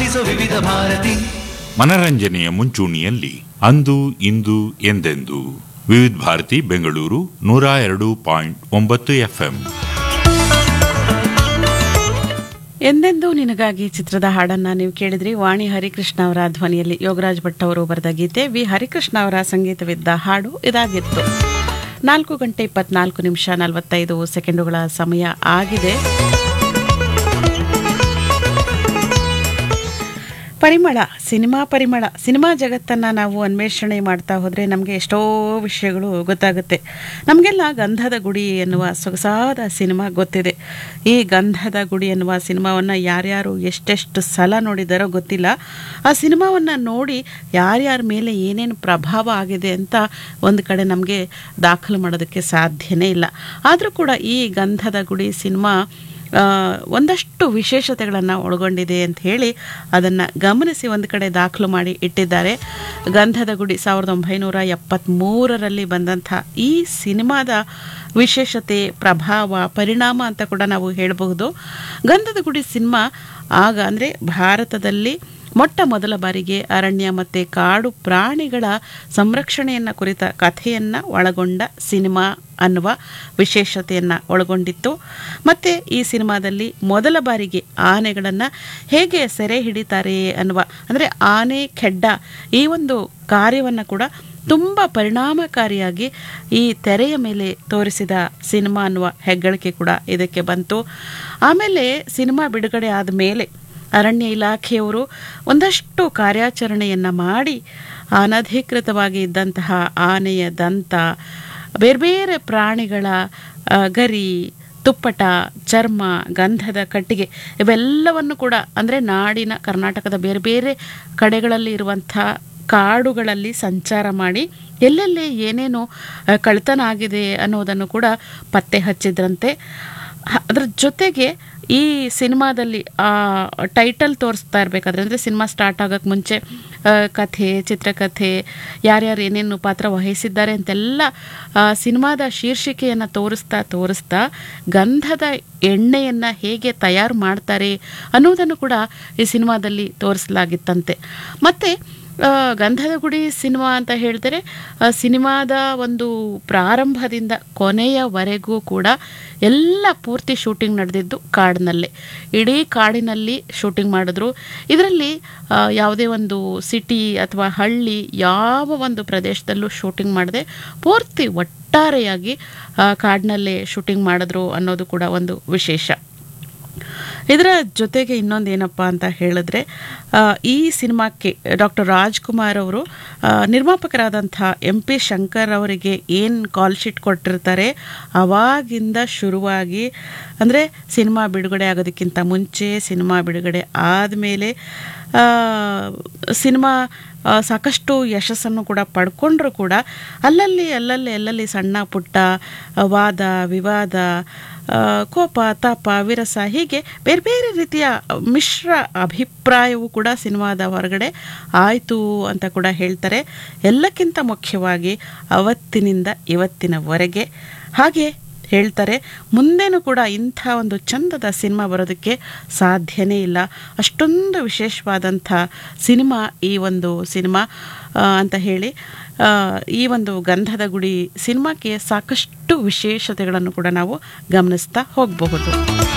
ಆಲಿಸೋ ವಿವಿಧ ಭಾರತಿ ಮನರಂಜನೆಯ ಮುಂಚೂಣಿಯಲ್ಲಿ ಅಂದು ಇಂದು ಎಂದೆಂದು ವಿವಿಧ ಭಾರತಿ ಬೆಂಗಳೂರು ನೂರ ಎರಡು ಪಾಯಿಂಟ್ ಒಂಬತ್ತು ಎಫ್ಎಂ ಎಂದೆಂದೂ ನಿನಗಾಗಿ ಚಿತ್ರದ ಹಾಡನ್ನ ನೀವು ಕೇಳಿದ್ರಿ ವಾಣಿ ಹರಿಕೃಷ್ಣ ಅವರ ಧ್ವನಿಯಲ್ಲಿ ಯೋಗರಾಜ್ ಭಟ್ ಅವರು ಬರೆದ ಗೀತೆ ವಿ ಹರಿಕೃಷ್ಣ ಅವರ ಸಂಗೀತವಿದ್ದ ಹಾಡು ಇದಾಗಿತ್ತು ನಾಲ್ಕು ಗಂಟೆ ಇಪ್ಪತ್ನಾಲ್ಕು ನಿಮಿಷ ನಲವತ್ತೈದು ಸೆಕೆಂಡುಗಳ ಸಮಯ ಆಗಿದೆ ಪರಿಮಳ ಸಿನಿಮಾ ಪರಿಮಳ ಸಿನಿಮಾ ಜಗತ್ತನ್ನು ನಾವು ಅನ್ವೇಷಣೆ ಮಾಡ್ತಾ ಹೋದರೆ ನಮಗೆ ಎಷ್ಟೋ ವಿಷಯಗಳು ಗೊತ್ತಾಗುತ್ತೆ ನಮಗೆಲ್ಲ ಗಂಧದ ಗುಡಿ ಎನ್ನುವ ಸೊಗಸಾದ ಸಿನಿಮಾ ಗೊತ್ತಿದೆ ಈ ಗಂಧದ ಗುಡಿ ಎನ್ನುವ ಸಿನಿಮಾವನ್ನು ಯಾರ್ಯಾರು ಎಷ್ಟೆಷ್ಟು ಸಲ ನೋಡಿದಾರೋ ಗೊತ್ತಿಲ್ಲ ಆ ಸಿನಿಮಾವನ್ನು ನೋಡಿ ಯಾರ್ಯಾರ ಮೇಲೆ ಏನೇನು ಪ್ರಭಾವ ಆಗಿದೆ ಅಂತ ಒಂದು ಕಡೆ ನಮಗೆ ದಾಖಲು ಮಾಡೋದಕ್ಕೆ ಸಾಧ್ಯನೇ ಇಲ್ಲ ಆದರೂ ಕೂಡ ಈ ಗಂಧದ ಗುಡಿ ಸಿನಿಮಾ ಆ, ಒಂದಷ್ಟು ವಿಶೇಷತೆಗಳನ್ನು ಒಳಗೊಂಡಿದೆ ಅಂತ ಹೇಳಿ ಅದನ್ನು ಗಮನಿಸಿ ಒಂದು ಕಡೆ ದಾಖಲು ಮಾಡಿ ಇಟ್ಟಿದ್ದಾರೆ ಗಂಧದ ಗುಡಿ ಸಾವಿರದ ಒಂಬೈನೂರ ಎಪ್ಪತ್ತ್ಮೂರರಲ್ಲಿ ಬಂದಂಥ ಈ ಸಿನಿಮಾದ ವಿಶೇಷತೆ ಪ್ರಭಾವ ಪರಿಣಾಮ ಅಂತ ಕೂಡ ನಾವು ಹೇಳಬಹುದು ಗಂಧದ ಗುಡಿ ಸಿನಿಮಾ ಆಗ ಅಂದರೆ ಭಾರತದಲ್ಲಿ ಮೊಟ್ಟ ಮೊದಲ ಬಾರಿಗೆ ಅರಣ್ಯ ಮತ್ತು ಕಾಡು ಪ್ರಾಣಿಗಳ ಸಂರಕ್ಷಣೆಯನ್ನು ಕುರಿತ ಕಥೆಯನ್ನು ಒಳಗೊಂಡ ಸಿನಿಮಾ ಅನ್ನುವ ವಿಶೇಷತೆಯನ್ನು ಒಳಗೊಂಡಿತ್ತು ಮತ್ತು ಈ ಸಿನಿಮಾದಲ್ಲಿ ಮೊದಲ ಬಾರಿಗೆ ಆನೆಗಳನ್ನು ಹೇಗೆ ಸೆರೆ ಹಿಡಿತಾರೆ ಅನ್ನುವ ಅಂದರೆ ಆನೆ ಖೆಡ್ಡ ಈ ಒಂದು ಕಾರ್ಯವನ್ನು ಕೂಡ ತುಂಬ ಪರಿಣಾಮಕಾರಿಯಾಗಿ ಈ ತೆರೆಯ ಮೇಲೆ ತೋರಿಸಿದ ಸಿನಿಮಾ ಅನ್ನುವ ಹೆಗ್ಗಳಿಕೆ ಕೂಡ ಇದಕ್ಕೆ ಬಂತು ಆಮೇಲೆ ಸಿನಿಮಾ ಬಿಡುಗಡೆ ಆದ ಮೇಲೆ ಅರಣ್ಯ ಇಲಾಖೆಯವರು ಒಂದಷ್ಟು ಕಾರ್ಯಾಚರಣೆಯನ್ನು ಮಾಡಿ ಅನಧಿಕೃತವಾಗಿ ಇದ್ದಂತಹ ಆನೆಯ ದಂತ ಬೇರೆ ಬೇರೆ ಪ್ರಾಣಿಗಳ ಆ, ಗರಿ ತುಪ್ಪಟ ಚರ್ಮ ಗಂಧದ ಕಟ್ಟಿಗೆ ಇವೆಲ್ಲವನ್ನು ಕೂಡ ಅಂದರೆ ನಾಡಿನ ಕರ್ನಾಟಕದ ಬೇರೆ ಬೇರೆ ಕಡೆಗಳಲ್ಲಿ ಇರುವಂಥ ಕಾಡುಗಳಲ್ಲಿ ಸಂಚಾರ ಮಾಡಿ ಎಲ್ಲೆಲ್ಲಿ ಏನೇನು ಆ, ಕಳ್ತನ ಆಗಿದೆ ಅನ್ನೋದನ್ನು ಕೂಡ ಪತ್ತೆ ಹಚ್ಚಿದ್ರಂತೆ ಹ- ಅದ್ರ ಜೊತೆಗೆ ಈ ಸಿನಿಮಾದಲ್ಲಿ ಆ ಟೈಟಲ್ ತೋರಿಸ್ತಾ ಇರಬೇಕಾದ್ರೆ ಅಂದರೆ ಸಿನಿಮಾ ಸ್ಟಾರ್ಟ್ ಆಗೋಕ್ಕೆ ಮುಂಚೆ ಆ, ಕಥೆ ಚಿತ್ರಕಥೆ ಯಾರ್ಯಾರು ಏನೇನು ಪಾತ್ರ ವಹಿಸಿದ್ದಾರೆ ಅಂತೆಲ್ಲ ಆ, ಸಿನಿಮಾದ ಶೀರ್ಷಿಕೆಯನ್ನು ತೋರಿಸ್ತಾ ತೋರಿಸ್ತಾ ಗಂಧದ ಎಣ್ಣೆಯನ್ನು ಹೇಗೆ ತಯಾರು ಮಾಡ್ತಾರೆ ಅನ್ನೋದನ್ನು ಕೂಡ ಈ ಸಿನಿಮಾದಲ್ಲಿ ತೋರಿಸಲಾಗಿತ್ತಂತೆ ಮತ್ತು ಆ, ಗಂಧದ ಗುಡಿ ಸಿನಿಮಾ ಅಂತ ಹೇಳಿದರೆ ಆ, ಸಿನಿಮಾದ ಒಂದು ಪ್ರಾರಂಭದಿಂದ ಕೊನೆಯವರೆಗೂ ಕೂಡ ಎಲ್ಲ ಪೂರ್ತಿ ಶೂಟಿಂಗ್ ನಡೆದಿದ್ದು ಕಾಡಿನಲ್ಲೇ ಇಡೀ ಕಾಡಿನಲ್ಲಿ ಶೂಟಿಂಗ್ ಮಾಡಿದ್ರು ಇದರಲ್ಲಿ ಆ, ಯಾವುದೇ ಒಂದು ಸಿಟಿ ಅಥವಾ ಹಳ್ಳಿ ಯಾವ ಒಂದು ಪ್ರದೇಶದಲ್ಲೂ ಶೂಟಿಂಗ್ ಮಾಡದೆ ಪೂರ್ತಿ ಒಟ್ಟಾರೆಯಾಗಿ ಆ, ಕಾಡಿನಲ್ಲೇ ಶೂಟಿಂಗ್ ಮಾಡಿದ್ರು ಅನ್ನೋದು ಕೂಡ ಒಂದು ವಿಶೇಷ ಇದರ ಜೊತೆಗೆ ಇನ್ನೊಂದು ಏನಪ್ಪ ಅಂತ ಹೇಳಿದ್ರೆ ಆ, ಈ ಸಿನಿಮಾಕ್ಕೆ ಡಾಕ್ಟರ್ ರಾಜ್ಕುಮಾರ್ ಅವರು ಆ, ನಿರ್ಮಾಪಕರಾದಂಥ ಎಂ ಪಿ ಶಂಕರ್ ಅವರಿಗೆ ಏನು ಕಾಲ್ ಶೀಟ್ ಕೊಟ್ಟಿರ್ತಾರೆ ಅವಾಗಿಂದ ಶುರುವಾಗಿ ಅಂದರೆ ಸಿನಿಮಾ ಬಿಡುಗಡೆ ಆಗೋದಕ್ಕಿಂತ ಮುಂಚೆ ಸಿನಿಮಾ ಬಿಡುಗಡೆ ಆದಮೇಲೆ ಸಿನಿಮಾ ಆ, ಸಾಕಷ್ಟು ಯಶಸ್ಸನ್ನು ಕೂಡ ಪಡ್ಕೊಂಡ್ರು ಕೂಡ ಅಲ್ಲಲ್ಲಿ ಅಲ್ಲಲ್ಲಿ ಅಲ್ಲಲ್ಲಿ ಸಣ್ಣ ಪುಟ್ಟ ಆ, ವಾದ ವಿವಾದ ಆ, ಕೋಪ ತಾಪ ವಿರಸ ಹೀಗೆ ಬೇರೆ ಬೇರೆ ರೀತಿಯ ಮಿಶ್ರ ಅಭಿಪ್ರಾಯವು ಕೂಡ ಸಿನಿಮಾದ ಹೊರಗಡೆ ಆಯಿತು ಅಂತ ಕೂಡ ಹೇಳ್ತಾರೆ ಎಲ್ಲಕ್ಕಿಂತ ಮುಖ್ಯವಾಗಿ ಅವತ್ತಿನಿಂದ ಇವತ್ತಿನವರೆಗೆ ಹಾಗೆ ಹೇಳ್ತಾರೆ ಮುಂದೇನೂ ಕೂಡ ಇಂಥ ಒಂದು ಚಂದದ ಸಿನಿಮಾ ಬರೋದಕ್ಕೆ ಸಾಧ್ಯನೇ ಇಲ್ಲ ಅಷ್ಟೊಂದು ವಿಶೇಷವಾದಂಥ ಸಿನಿಮಾ ಈ ಒಂದು ಸಿನಿಮಾ ಆ, ಅಂತ ಹೇಳಿ ಆ, ಈ ಒಂದು ಗಂಧದ ಗುಡಿ ಸಿನಿಮಾಕ್ಕೆ ಸಾಕಷ್ಟು ವಿಶೇಷತೆಗಳನ್ನು ಕೂಡ ನಾವು ಗಮನಿಸ್ತಾ ಹೋಗಬಹುದು